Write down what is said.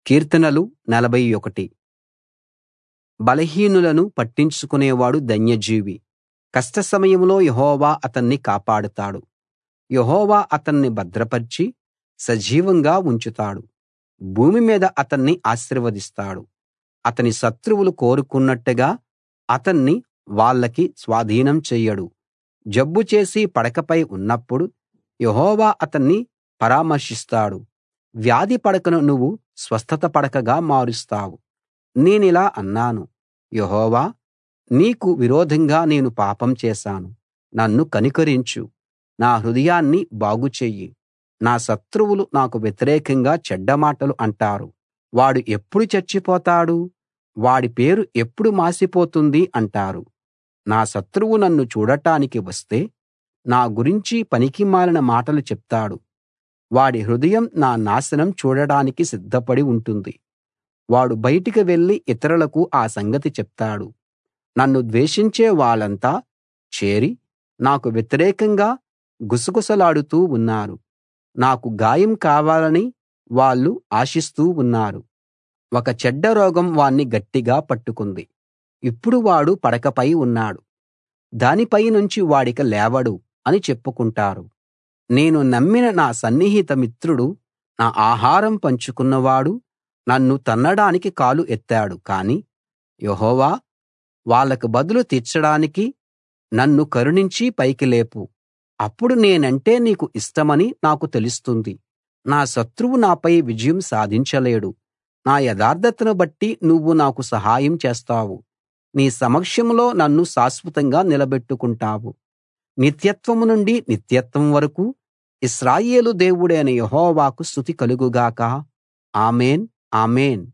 కీర్తనలు 41 బలహీనులను పట్టించుకునేవాడు ధన్యజీవి కష్ట సమయంలో యెహోవా అతన్ని కాపాడుతాడు యెహోవా అతన్ని భద్రపర్చి సజీవంగా ఉంచుతాడు భూమి మీద అతన్ని ఆశీర్వదిస్తాడు అతని శత్రువులు కోరుకున్నట్టుగా అతన్ని వాళ్లకి స్వాధీనం చెయ్యడు జబ్బు చేసి పడకపై ఉన్నప్పుడు యెహోవా అతన్ని పరామర్శిస్తాడు వ్యాధి పడకను నువ్వు స్వస్థత పడకగా మారుస్తావు నేనిలా అన్నాను యెహోవా నీకు విరోధంగా నేను పాపం చేశాను నన్ను కనికరించు నా హృదయాన్ని బాగు చెయ్యి నా శత్రువులు నాకు వ్యతిరేకంగా చెడ్డ మాటలు అంటారు వాడు ఎప్పుడు చచ్చిపోతాడు వాడి పేరు ఎప్పుడు మాసిపోతుంది అంటారు నా శత్రువు నన్ను చూడటానికి వస్తే నా గురించి పనికిమాలిన మాటలు చెప్తాడు వాడి హృదయం నా నాశనం చూడడానికి సిద్ధపడి ఉంటుంది వాడు బయటికి వెళ్లి ఇతరులకు ఆ సంగతి చెప్తాడు నన్ను ద్వేషించే వాళ్ళంతా చేరి నాకు వ్యతిరేకంగా గుసగుసలాడుతూ ఉన్నారు నాకు గాయం కావాలని వాళ్ళు ఆశిస్తూ ఉన్నారు ఒక చెడ్డ రోగం వాణ్ణి గట్టిగా పట్టుకుంది ఇప్పుడు వాడు పడకపై ఉన్నాడు దానిపై నుంచి వాడిక లేవడు అని చెప్పుకుంటారు నేను నమ్మిన నా సన్నిహిత మిత్రుడు నా ఆహారం పంచుకున్నవాడు నన్ను తన్నడానికి కాలు ఎత్తాడు కానీ యెహోవా వాళ్ళకు బదులు తీర్చడానికి నన్ను కరుణించి పైకి లేపు అప్పుడు నేనంటే నీకు ఇష్టమని నాకు తెలుస్తుంది నా శత్రువు నాపై విజయం సాధించలేడు నా యథార్థతను బట్టి నువ్వు నాకు సహాయం చేస్తావు నీ సమక్షంలో నన్ను శాశ్వతంగా నిలబెట్టుకుంటావు నిత్యత్వం నుండి నిత్యత్వం వరకూ ఇశ్రాయేలు దేవుడైన యెహోవాకు స్తుతి కలుగు గాక ఆమేన్ ఆమేన్